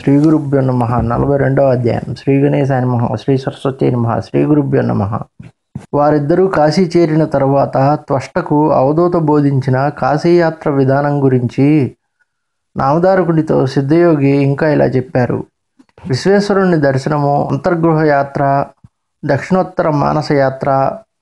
శ్రీ గురుభ్యో నమ నలభై రెండవ అధ్యాయం శ్రీ గణేశాయ నమ శ్రీ సరస్వతి నమ శ్రీ గురుభ్యో నమ వారిద్దరూ కాశీ చేరిన తర్వాత త్వష్టకు అవధూత బోధించిన కాశీయాత్ర విధానం గురించి నామదారకుడితో సిద్ధయోగి ఇంకా ఇలా చెప్పారు విశ్వేశ్వరుని దర్శనము అంతర్గృహ యాత్ర దక్షిణోత్తర మానస యాత్ర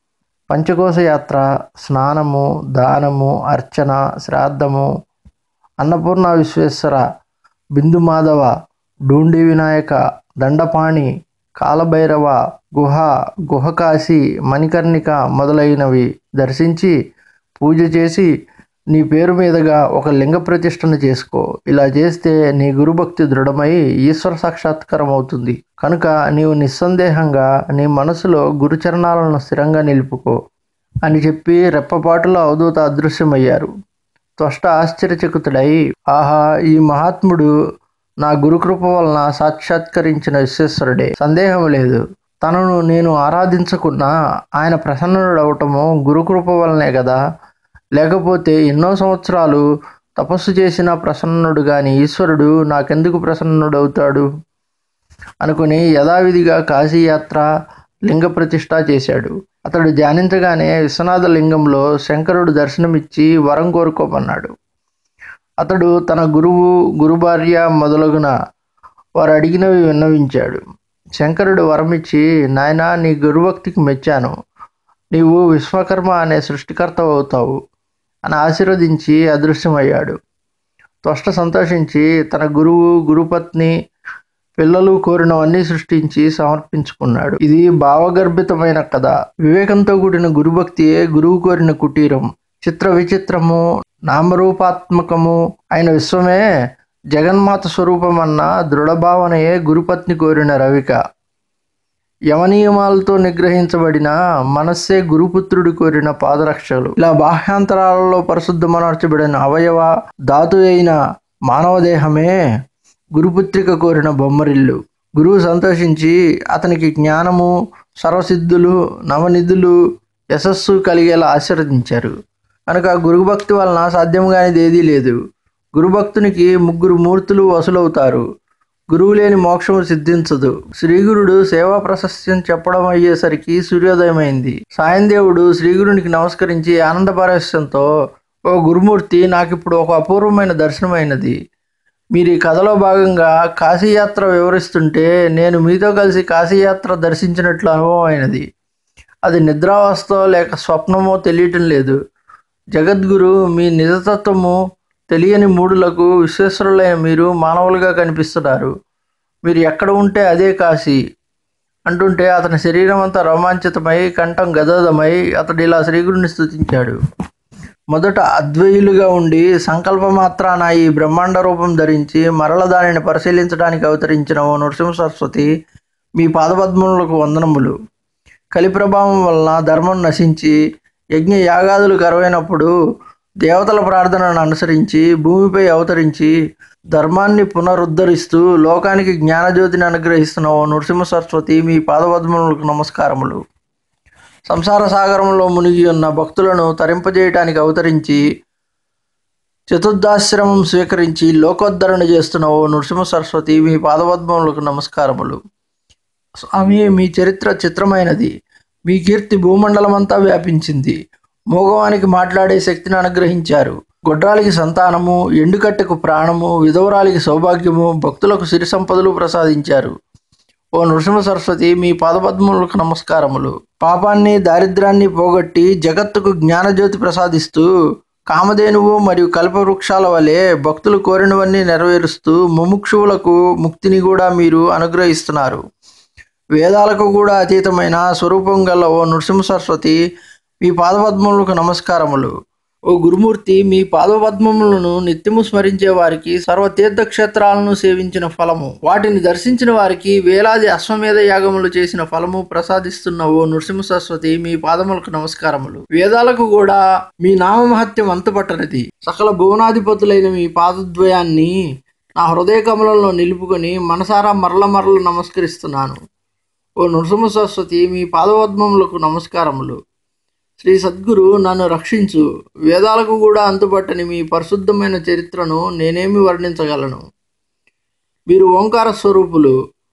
పంచకోశ యాత్ర స్నానము దానము అర్చన శ్రాద్ధము అన్నపూర్ణ విశ్వేశ్వర బిందు మాధవ డూండి వినాయక దండపాణి కాలభైరవ గుహ గుహకాశి మణికర్ణిక మొదలైనవి దర్శించి పూజ చేసి నీ పేరు మీదుగా ఒక లింగ ప్రతిష్టన చేసుకో ఇలా చేస్తే నీ గురుభక్తి దృఢమై ఈశ్వర సాక్షాత్కారం అవుతుంది కనుక నీవు నిస్సందేహంగా నీ మనసులో గురుచరణాలను స్థిరంగా నిలుపుకో అని చెప్పి రెప్పపాటులో అవధూత అదృశ్యమయ్యారు త్వష్ట ఆశ్చర్యచకితుడై ఆహా ఈ మహాత్ముడు నా గురుకృప వలన సాక్షాత్కరించిన విశ్వేశ్వరుడే సందేహం లేదు తనను నేను ఆరాధించకున్నా ఆయన ప్రసన్నుడవటము గురుకృప వలనే కదా లేకపోతే ఎన్నో సంవత్సరాలు తపస్సు చేసిన ప్రసన్నుడు గాని ఈశ్వరుడు నాకెందుకు ప్రసన్నుడవుతాడు అనుకుని యథావిధిగా కాశీయాత్ర లింగ ప్రతిష్ట చేశాడు అతడు ధ్యానించగానే విశ్వనాథ లింగంలో శంకరుడు దర్శనమిచ్చి వరం కోరుకోమన్నాడు అతడు తన గురువు గురుభార్య మొదలగున వారు అడిగినవి విన్నవించాడు శంకరుడు వరమిచ్చి నాయన నీ గురుభక్తికి మెచ్చాను నీవు విశ్వకర్మ అనే సృష్టికర్త అవుతావు అని ఆశీర్వదించి అదృశ్యమయ్యాడు త్వష్ట సంతోషించి తన గురువు గురుపత్ని పిల్లలు కోరినవన్నీ సృష్టించి సమర్పించుకున్నాడు ఇది భావగర్భితమైన కథ వివేకంతో కూడిన గురుభక్తియే గురువు కోరిన కుటీరం చిత్ర విచిత్రము నామరూపాత్మకము అయిన విశ్వమే జగన్మాత స్వరూపమన్న దృఢభావనయే గురుపత్ని కోరిన రవిక యమనియమాలతో నిగ్రహించబడిన మనస్సే గురుపుత్రుడు కోరిన పాదరక్షలు ఇలా బాహ్యాంతరాలలో పరిశుద్ధమనర్చబడిన అవయవ ధాతు అయిన మానవ దేహమే గురుపుత్రిక కోరిన బొమ్మరిల్లు గురువు సంతోషించి అతనికి జ్ఞానము సర్వసిద్ధులు నవనిధులు యశస్సు కలిగేలా ఆశీర్వదించారు కనుక గురుభక్తి వలన సాధ్యం కానిది ఏదీ లేదు గురుభక్తునికి ముగ్గురు మూర్తులు వసులవుతారు గురువు లేని మోక్షము సిద్ధించదు శ్రీగురుడు సేవా ప్రశస్త్యం చెప్పడం అయ్యేసరికి సూర్యోదయమైంది సాయందేవుడు శ్రీగురునికి నమస్కరించి ఆనంద పారస్యంతో ఓ గురుమూర్తి నాకిప్పుడు ఒక అపూర్వమైన దర్శనమైనది మీరు ఈ కథలో భాగంగా కాశీయాత్ర వివరిస్తుంటే నేను మీతో కలిసి కాశీయాత్ర దర్శించినట్లు అనుభవం అయినది అది నిద్రావస్థో లేక స్వప్నమో తెలియటం లేదు జగద్గురు మీ నిజతత్వము తెలియని మూడులకు విశ్వేశ్వరులైన మీరు మానవులుగా కనిపిస్తున్నారు మీరు ఎక్కడ ఉంటే అదే కాశీ అంటుంటే అతని శరీరం అంతా రోమాంచితమై కంఠం గదదమై అతడు ఇలా శ్రీగురుని స్తుతించాడు మొదట అద్వైయులుగా ఉండి సంకల్పమాత్రాన ఈ బ్రహ్మాండ రూపం ధరించి మరల దానిని పరిశీలించడానికి అవతరించిన ఓ నృసింహ సరస్వతి మీ పాదపద్మములకు వందనములు కలి ప్రభావం వలన ధర్మం నశించి యజ్ఞ యాగాదులు కరువైనప్పుడు దేవతల ప్రార్థనను అనుసరించి భూమిపై అవతరించి ధర్మాన్ని పునరుద్ధరిస్తూ లోకానికి జ్ఞానజ్యోతిని అనుగ్రహిస్తున్న ఓ నృసింహ సరస్వతి మీ పాదపద్మములకు నమస్కారములు సంసార సాగరంలో మునిగి ఉన్న భక్తులను తరింపజేయటానికి అవతరించి చతుర్దాశ్రమం స్వీకరించి లోకోద్ధరణ చేస్తున్న ఓ నృసింహ సరస్వతి మీ పాదపద్మములకు నమస్కారములు స్వామి మీ చరిత్ర చిత్రమైనది మీ కీర్తి భూమండలమంతా వ్యాపించింది మూగవానికి మాట్లాడే శక్తిని అనుగ్రహించారు గొడ్రాలికి సంతానము ఎండుకట్టెకు ప్రాణము విధవరాలికి సౌభాగ్యము భక్తులకు సిరి సంపదలు ప్రసాదించారు ఓ నృసింహ సరస్వతి మీ పాదపద్మములకు నమస్కారములు పాపాన్ని దారిద్రాన్ని పోగొట్టి జగత్తుకు జ్ఞానజ్యోతి ప్రసాదిస్తూ కామధేనువు మరియు కల్పవృక్షాల వలె భక్తులు కోరినవన్నీ నెరవేరుస్తూ ముముక్షువులకు ముక్తిని కూడా మీరు అనుగ్రహిస్తున్నారు వేదాలకు కూడా అతీతమైన స్వరూపం గల ఓ నృసింహ సరస్వతి మీ పాదపద్మములకు నమస్కారములు ఓ గురుమూర్తి మీ పాదపద్మములను నిత్యము స్మరించే వారికి సర్వతీర్థ క్షేత్రాలను సేవించిన ఫలము వాటిని దర్శించిన వారికి వేలాది అశ్వమేధ యాగములు చేసిన ఫలము ప్రసాదిస్తున్న ఓ నృసింహ సరస్వతి మీ పాదములకు నమస్కారములు వేదాలకు కూడా మీ నామమహత్యం అంతుపట్టనిది సకల భువనాధిపతులైన మీ పాదద్వయాన్ని నా హృదయ కమలంలో నిలుపుకొని మనసారా మరల మరల నమస్కరిస్తున్నాను ఓ నృసింహ సరస్వతి మీ పాదపద్మములకు నమస్కారములు శ్రీ సద్గురు నన్ను రక్షించు వేదాలకు కూడా అంతుపట్టని మీ పరిశుద్ధమైన చరిత్రను నేనేమి వర్ణించగలను మీరు ఓంకార స్వరూపులు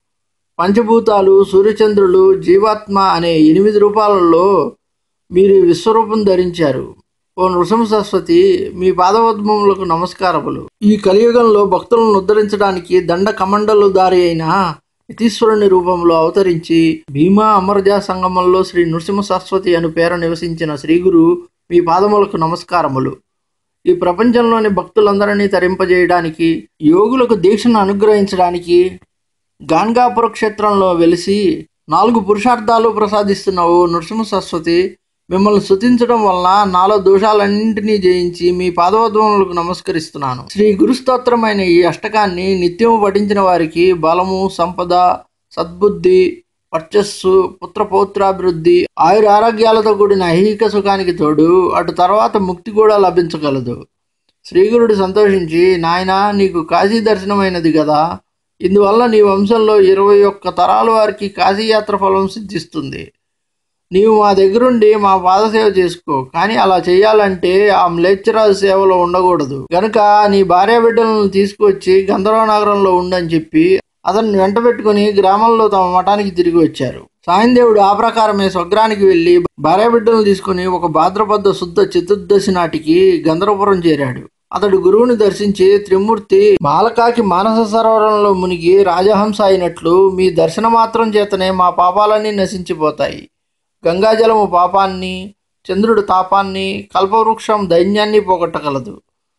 పంచభూతాలు సూర్యచంద్రులు జీవాత్మ అనే ఎనిమిది రూపాలలో మీరు ఈ విశ్వరూపం ధరించారు ఓ నృసింహ సరస్వతి మీ పాదపద్మములకు నమస్కారములు ఈ కలియుగంలో భక్తులను ఉద్ధరించడానికి దండ కమండలు దారి అయిన యతీశ్వరుని రూపంలో అవతరించి భీమా అమరజా సంగమంలో శ్రీ నృసింహ సరస్వతి అను పేరు నివసించిన శ్రీగురు మీ పాదములకు నమస్కారములు ఈ ప్రపంచంలోని భక్తులందరినీ తరింపజేయడానికి యోగులకు దీక్షను అనుగ్రహించడానికి గాన్గాపుర క్షేత్రంలో వెలిసి నాలుగు పురుషార్థాలు ప్రసాదిస్తున్న ఓ నృసింహ సరస్వతి మిమ్మల్ని స్తుతించడం వలన నాలో దోషాలన్నింటినీ జయించి మీ పాదవద్వములకు నమస్కరిస్తున్నాను శ్రీ గురుస్తోత్రమైన ఈ అష్టకాన్ని నిత్యము పఠించిన వారికి బలము సంపద సద్బుద్ధి వర్చస్సు పుత్రపౌత్రాభివృద్ధి ఆయుర ఆరోగ్యాలతో కూడిన ఐహిక సుఖానికి తోడు అటు తర్వాత ముక్తి కూడా లభించగలదు శ్రీగురుడు సంతోషించి నాయనా నీకు కాశీ దర్శనమైనది కదా ఇందువల్ల నీ వంశంలో ఇరవై ఒక్క తరాల వారికి కాశీయాత్ర ఫలం సిద్ధిస్తుంది నీవు మా దగ్గరుండి మా పాదసేవ చేసుకో కానీ అలా చేయాలంటే ఆ మ్లేచ్చరాజు సేవలో ఉండకూడదు గనుక నీ భార్య బిడ్డలను తీసుకువచ్చి గంధర్వ నగరంలో ఉండని చెప్పి అతన్ని వెంట పెట్టుకుని గ్రామంలో తమ మఠానికి తిరిగి వచ్చారు సాయందేవుడు ఆ ప్రకారమే స్వగ్రానికి వెళ్లి భార్య బిడ్డలను తీసుకుని ఒక భాద్రపద శుద్ధ చతుర్దశి నాటికి గంధర్వపురం చేరాడు అతడు గురువుని దర్శించి త్రిమూర్తి మాలకాకి మానస సరోవరంలో మునిగి రాజహంస అయినట్లు మీ దర్శన మాత్రం చేతనే మా పాపాలన్నీ నశించిపోతాయి గంగాజలము పాపాన్ని చంద్రుడు తాపాన్ని కల్పవృక్షం దైన్యాన్ని పోగొట్టగలదు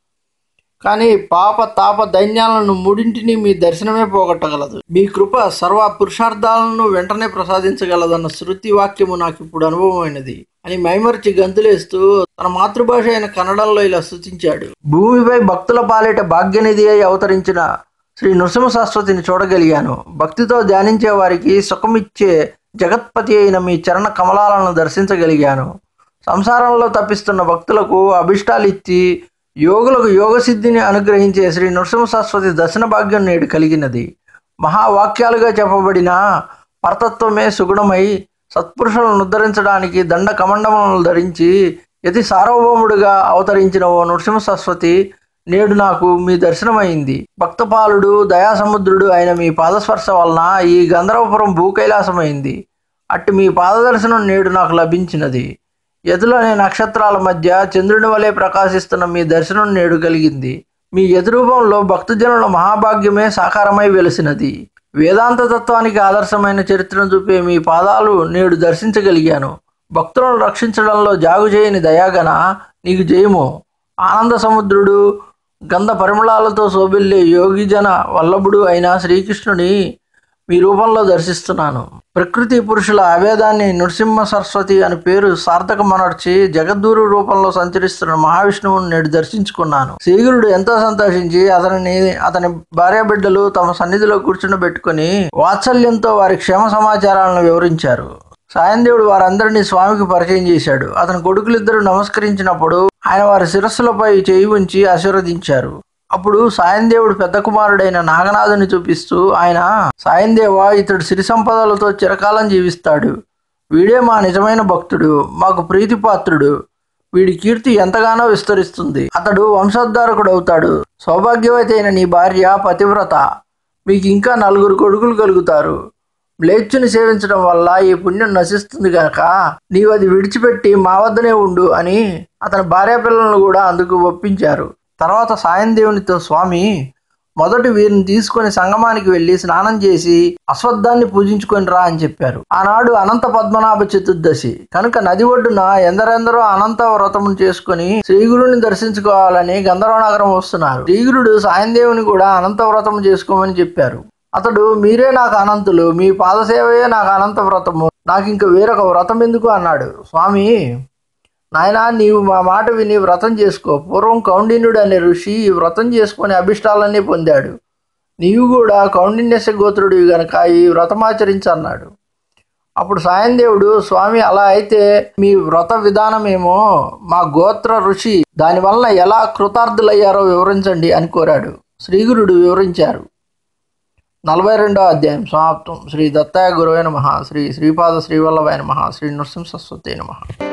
కానీ పాప తాప దైన్యాలను మూడింటిని మీ దర్శనమే పోగొట్టగలదు మీ కృప సర్వ పురుషార్థాలను వెంటనే ప్రసాదించగలదన్న శృతి వాక్యము నాకు ఇప్పుడు అనుభవమైనది అని మైమర్చి గంతులేస్తూ తన మాతృభాష అయిన కన్నడంలో ఇలా స్తుతించాడు భూమిపై భక్తుల పాలిట భాగ్యనిధి అయి అవతరించిన శ్రీ నృసింహ సరస్వతిని చూడగలిగాను భక్తితో ధ్యానించే వారికి సుఖమిచ్చే జగత్పతి అయిన మీ చరణ కమలాలను దర్శించగలిగాను సంసారంలో తప్పిస్తున్న భక్తులకు అభిష్టాలు ఇచ్చి యోగులకు యోగసిద్ధిని అనుగ్రహించే శ్రీ నృసింహ సరస్వతి దర్శన భాగ్యం నేడు కలిగినది మహావాక్యాలుగా చెప్పబడిన పరతత్వమే సుగుణమై సత్పురుషులను ఉద్ధరించడానికి దండ కమండములను ధరించి యతి సార్వభౌముడుగా అవతరించిన ఓ నృసింహ సరస్వతి నేడు నాకు మీ దర్శనమైంది భక్తపాలుడు దయాసముద్రుడు అయిన మీ పాదస్పర్శ వలన ఈ గంధర్వపురం భూకైలాసమైంది అట్టి మీ పాదదర్శనం నేడు నాకు లభించినది ఎదులనే నక్షత్రాల మధ్య చంద్రుని వలె ప్రకాశిస్తున్న మీ దర్శనం నేడు కలిగింది మీ ఎదురూపంలో భక్తజనుల మహాభాగ్యమే సాకారమై వెలిసినది వేదాంత తత్వానికి ఆదర్శమైన చరిత్రను చూపే మీ పాదాలు నేడు దర్శించగలిగాను భక్తులను రక్షించడంలో జాగు చేయని దయాగన నీకు జయము ఆనంద సముద్రుడు గంధ పరిమళాలతో శోభిల్లే యోగిజన వల్లభుడు అయిన శ్రీకృష్ణుని మీ రూపంలో దర్శిస్తున్నాను ప్రకృతి పురుషుల అభేదాన్ని నృసింహ సరస్వతి అని పేరు సార్థకమనర్చి జగద్గురు రూపంలో సంచరిస్తున్న మహావిష్ణువుని నేడు దర్శించుకున్నాను శ్రీగురుడు ఎంతో సంతోషించి అతనిని అతని భార్య బిడ్డలు తమ సన్నిధిలో కూర్చుని పెట్టుకుని వాత్సల్యంతో వారి క్షేమ సమాచారాలను వివరించారు సాయందేవుడు వారందరినీ స్వామికి పరిచయం చేశాడు అతని కొడుకులిద్దరూ నమస్కరించినప్పుడు ఆయన వారి శిరస్సులపై చేయి ఉంచి ఆశీర్వదించారు అప్పుడు సాయందేవుడు పెద్ద కుమారుడైన నాగనాథుని చూపిస్తూ ఆయన సాయందేవ ఇతడు సిరి సంపదలతో చిరకాలం జీవిస్తాడు వీడే మా నిజమైన భక్తుడు మాకు ప్రీతిపాత్రుడు వీడి కీర్తి ఎంతగానో విస్తరిస్తుంది అతడు వంశోద్ధారకుడు అవుతాడు సౌభాగ్యవతి అయిన నీ భార్య పతివ్రత మీకు ఇంకా నలుగురు కొడుకులు కలుగుతారు మ్లేచ్చుని సేవించడం వల్ల ఈ పుణ్యం నశిస్తుంది గనక నీవు అది విడిచిపెట్టి మా వద్దనే ఉండు అని అతని భార్య పిల్లలను కూడా అందుకు ఒప్పించారు తర్వాత సాయం దేవునితో స్వామి మొదటి వీరిని తీసుకొని సంగమానికి వెళ్లి స్నానం చేసి అశ్వత్థాన్ని పూజించుకొని రా అని చెప్పారు ఆనాడు అనంత పద్మనాభ చతుర్దశి కనుక నది ఒడ్డున ఎందరెందరో అనంత వ్రతమును చేసుకుని శ్రీగురుని దర్శించుకోవాలని గంధర్వ నగరం వస్తున్నారు శ్రీగురుడు సాయందేవుని కూడా అనంత వ్రతము చేసుకోమని చెప్పారు అతడు మీరే నాకు అనంతులు మీ పాదసేవయే నాకు అనంత వ్రతము నాకు ఇంక వేరొక వ్రతం ఎందుకు అన్నాడు స్వామి నాయనా నీవు మా మాట విని వ్రతం చేసుకో పూర్వం కౌండిన్యుడు అనే ఋషి ఈ వ్రతం చేసుకొని అభిష్టాలన్నీ పొందాడు నీవు కూడా కౌండిన్యస గోత్రుడివి గనక ఈ వ్రతమాచరించన్నాడు అప్పుడు సాయందేవుడు స్వామి అలా అయితే మీ వ్రత విధానమేమో మా గోత్ర ఋషి దానివల్ల ఎలా కృతార్థులయ్యారో వివరించండి అని కోరాడు శ్రీగురుడు వివరించారు నలభై రెండో అధ్యాయం సమాప్తం శ్రీ దత్తాయ గురువైన మహా శ్రీ శ్రీపాద శ్రీవల్లభైన మహా శ్రీ నృసింహ సరస్వతి నమః